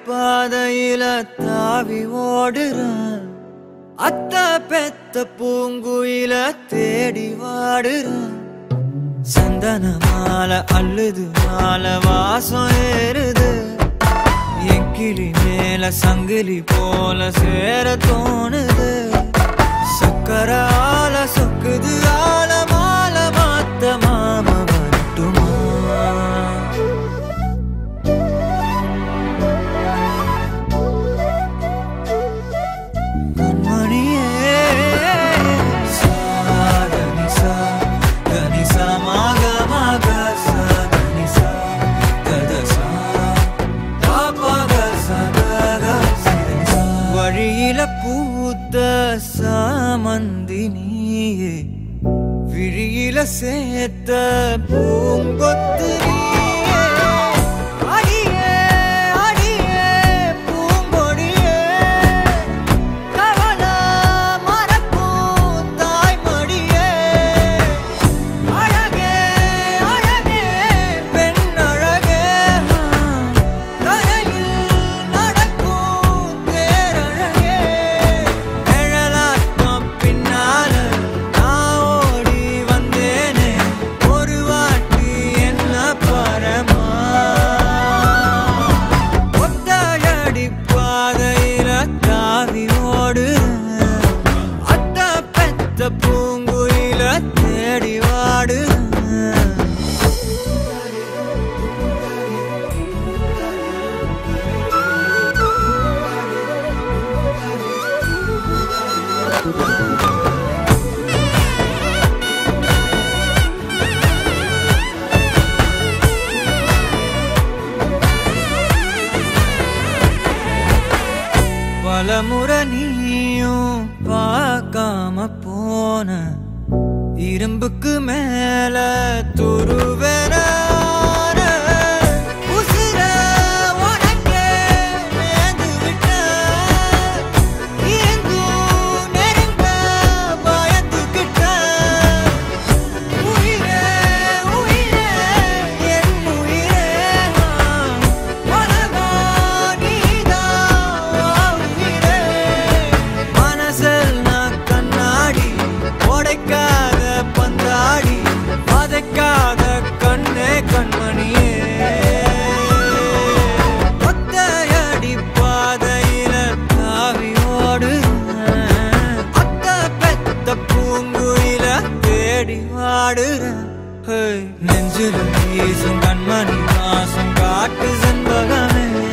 பாதையில தாவி ஓடுறேன் அத்த பெத்த பூங்குயில தேடி வாடுறேன் சந்தன மாலை அள்ளுது மாலை வாசம் ஏறுது என் கிளி மேல சங்கிலி போல சேர தோணுது சக்கர ஆல சொக்குது ஆல மால மாத்த மாம வரட்டுமா கண்மணியே சாதனிசா கனிசா மாக மாக சாதனிசா கதசா பாபக சதக சிதனிசா வழியில பூத்த சாமந்தி நீயே விழியில சேர்த்த பூங்கொத்து நீயே. அடியே, அடியே, பூங்கொடியே கவல மறக்கும் தாய்மடியே அழகே அழகே பெண் அழகே கரையில் நடக்கும் தேரழகே நிழலாட்டம் பின்னால நான் ஓடி வந்தேனே ஒரு வாட்டி என்ன பரமா ஒத்தடி பாதையில தாவி ஓடுறேன் அத்த பெத்த பூங்குயில தேடி வாடுறேன் பலமுறை நீயும் பார்க்காம போன இரும்புக்கு மேல துருவென உசிர உனக்கே நேர்ந்து விட்டேன். எங்கும் நெருங்க பயந்துகிட்டேன். உயிரே, உயிரே, என் உயிரே, உலகா நீதான் உயிரே. மனசெல்லாம் கண்ணாடி உடைக்காத பந்தாடி வதைக்காத கண்ணே கண்மணியே ஒத்தையடி பாதையில தாவி ஓடுறேன் அத்த பெத்த பூங்குயில தேடி வாடுறேன் ஹே, நெஞ்சில வீசும் கண்மணி வாசம் காட்டு செண்பகமே